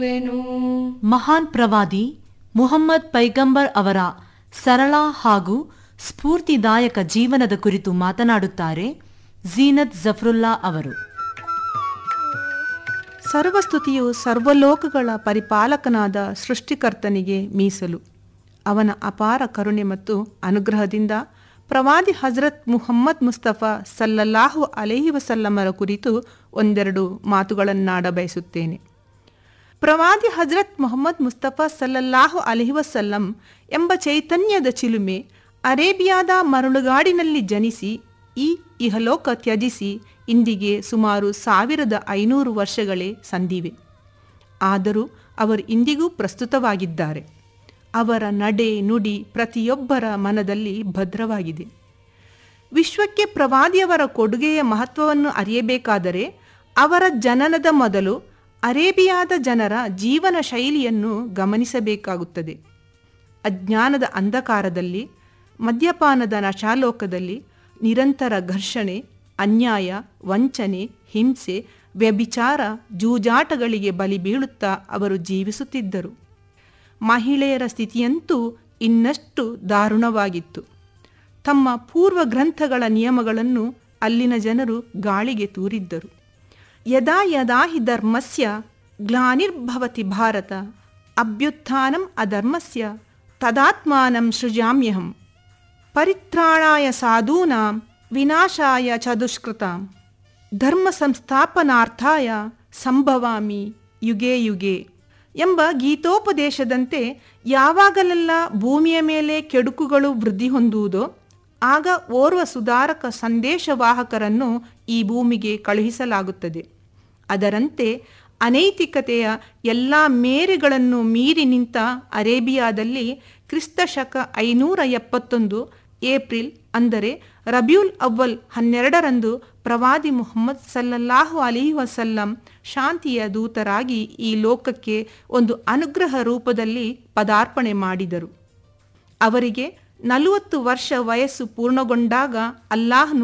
ಮಹಾನ್ ಪ್ರವಾದಿ ಮುಹಮ್ಮದ್ ಪೈಗಂಬರ್ ಅವರ ಸರಳ ಹಾಗೂ ಸ್ಫೂರ್ತಿದಾಯಕ ಜೀವನದ ಕುರಿತು ಮಾತನಾಡುತ್ತಾರೆ ಝೀನತ್ ಜಫರುಲ್ಲಾ ಅವರು ಸರ್ವಸ್ತುತಿಯು ಸರ್ವಲೋಕಗಳ ಪರಿಪಾಲಕನಾದ ಸೃಷ್ಟಿಕರ್ತನಿಗೆ ಮೀಸಲು ಅವನ ಅಪಾರ ಕರುಣೆ ಮತ್ತು ಅನುಗ್ರಹದಿಂದ ಪ್ರವಾದಿ ಹಜರತ್ ಮುಹಮ್ಮದ್ ಮುಸ್ತಫಾ ಸಲ್ಲಲ್ಲಾಹು ಅಲೈಹಿ ವಸಲ್ಲಮರ ಕುರಿತು ಒಂದೆರಡು ಮಾತುಗಳನ್ನಾಡ ಬಯಸುತ್ತೇನೆ ಪ್ರವಾದಿ ಹಜರತ್ ಮೊಹಮ್ಮದ್ ಮುಸ್ತಫಾ ಸಲ್ಲಲ್ಲಾಹು ಅಲೈಹಿ ವಸಲ್ಲಂ ಎಂಬ ಚೈತನ್ಯದ ಚಿಲುಮೆ ಅರೇಬಿಯಾದ ಮರಳುಗಾಡಿನಲ್ಲಿ ಜನಿಸಿ ಈ ಇಹಲೋಕ ತ್ಯಜಿಸಿ ಇಂದಿಗೆ ಸುಮಾರು ಸಾವಿರದ ಐನೂರು ವರ್ಷಗಳೇ ಸಂದಿವೆ ಆದರೂ ಅವರು ಇಂದಿಗೂ ಪ್ರಸ್ತುತವಾಗಿದ್ದಾರೆ ಅವರ ನಡೆ ನುಡಿ ಪ್ರತಿಯೊಬ್ಬರ ಮನದಲ್ಲಿ ಭದ್ರವಾಗಿದೆ ವಿಶ್ವಕ್ಕೆ ಪ್ರವಾದಿಯವರ ಕೊಡುಗೆಯ ಮಹತ್ವವನ್ನು ಅರಿಯಬೇಕಾದರೆ ಅವರ ಜನನದ ಮೊದಲು ಅರೇಬಿಯಾದ ಜನರ ಜೀವನ ಶೈಲಿಯನ್ನು ಗಮನಿಸಬೇಕಾಗುತ್ತದೆ ಅಜ್ಞಾನದ ಅಂಧಕಾರದಲ್ಲಿ ಮದ್ಯಪಾನದ ನಶಾಲೋಕದಲ್ಲಿ ನಿರಂತರ ಘರ್ಷಣೆ ಅನ್ಯಾಯ ವಂಚನೆ ಹಿಂಸೆ ವ್ಯಭಿಚಾರ ಜೂಜಾಟಗಳಿಗೆ ಬಲಿ ಬೀಳುತ್ತಾ ಅವರು ಜೀವಿಸುತ್ತಿದ್ದರು ಮಹಿಳೆಯರ ಸ್ಥಿತಿಯಂತೂ ಇನ್ನಷ್ಟು ದಾರುಣವಾಗಿತ್ತು ತಮ್ಮ ಪೂರ್ವ ಗ್ರಂಥಗಳ ನಿಯಮಗಳನ್ನು ಅಲ್ಲಿನ ಜನರು ಗಾಳಿಗೆ ತೂರಿದ್ದರು ಯದಾ ಯದಾ ಹಿ ಧರ್ಮಸ್ಯ ಗ್ಲಾನಿರ್ಭವತಿ ಭಾರತ ಅಭ್ಯುತ್ಥಾನಂ ಅಧರ್ಮಸ್ಯ ತದಾತ್ಮಾನಂ ಸೃಜಾಮ್ಯಹಂ ಪರಿತ್ರಾಣಾಯ ಸಾಧೂನಾಂ ವಿನಾಶಾಯ ಚ ದುಷ್ಕೃತಾಂ ಧರ್ಮ ಸಂಸ್ಥಾಪನಾರ್ಥಾಯ ಸಂಭವಾಮಿ ಯುಗೆ ಯುಗೆ ಎಂಬ ಗೀತೋಪದೇಶದಂತೆ ಯಾವಾಗಲೆಲ್ಲ ಭೂಮಿಯ ಮೇಲೆ ಕೆಡುಕುಗಳು ವೃದ್ಧಿ ಹೊಂದುವುದೋ ಆಗ ಓರ್ವ ಸುಧಾರಕ ಸಂದೇಶವಾಹಕರನ್ನು ಈ ಭೂಮಿಗೆ ಕಳುಹಿಸಲಾಗುತ್ತದೆ ಅದರಂತೆ ಅನೈತಿಕತೆಯ ಎಲ್ಲ ಮೇರೆಗಳನ್ನು ಮೀರಿ ನಿಂತ ಅರೇಬಿಯಾದಲ್ಲಿ ಕ್ರಿಸ್ತಶಕ ಐನೂರ ಎಪ್ಪತ್ತೊಂದು ಏಪ್ರಿಲ್ ಅಂದರೆ ರಬ್ಯೂಲ್ ಅವ್ವಲ್ ಹನ್ನೆರಡರಂದು ಪ್ರವಾದಿ ಮುಹಮ್ಮದ್ ಸಲ್ಲಲ್ಲಾಹು ಅಲಿಹಿ ವಸಲ್ಲಂ ಶಾಂತಿಯ ದೂತರಾಗಿ ಈ ಲೋಕಕ್ಕೆ ಒಂದು ಅನುಗ್ರಹ ರೂಪದಲ್ಲಿ ಪದಾರ್ಪಣೆ ಮಾಡಿದರು ಅವರಿಗೆ ನಲವತ್ತು ವರ್ಷ ವಯಸ್ಸು ಪೂರ್ಣಗೊಂಡಾಗ ಅಲ್ಲಾಹನು